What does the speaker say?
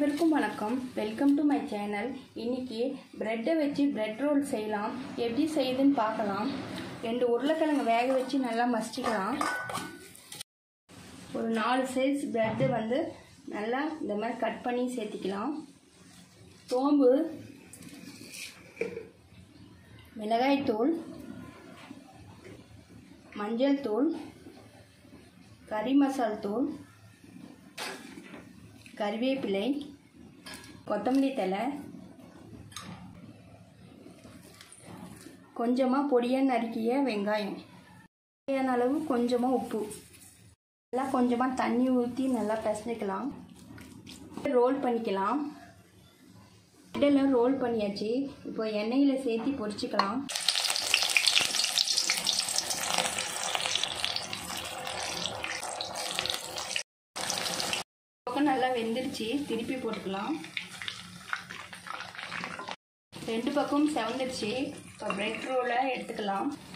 அனைவருக்கும் வணக்கம் welcome to my channel இன்னைக்கு ப்ரெட்டை வச்சு பிரெட் ரோல் செய்யலாம் எப்படி செய்யுதுன்னு பார்க்கலாம் ரெண்டு உருளைக்கிழங்கு வேக வச்சு நல்லா மசிச்சுக்கலாம் ஒரு நாலு சைஸ் ப்ரெட்டு வந்து நல்லா இந்த மாதிரி கட் பண்ணி சேர்த்திக்கலாம் சோம்பு மிளகாய்த்தூள் மஞ்சள் தூள் கறி மசால் தூள் கறிவேப்பிலை கொத்தமல்லி தழை கொஞ்சமாக பொடியாக நறுக்கிய வெங்காயம் தேவையான அளவு கொஞ்சமாக உப்பு நல்லா கொஞ்சமாக தண்ணி ஊற்றி நல்லா பிசைஞ்சிக்கலாம் ரோல் பண்ணிக்கலாம் பிரெட்டெல்லாம் ரோல் பண்ணியாச்சு இப்போ எண்ணெயில் சேர்த்து பொரிச்சுக்கலாம் பக்கம் நல்லா வெந்துருச்சு திருப்பி போட்டுக்கலாம் ரெண்டு பக்கம் செவந்துருச்சு இப்போ பிரெட் ரோலை எடுத்துக்கலாம்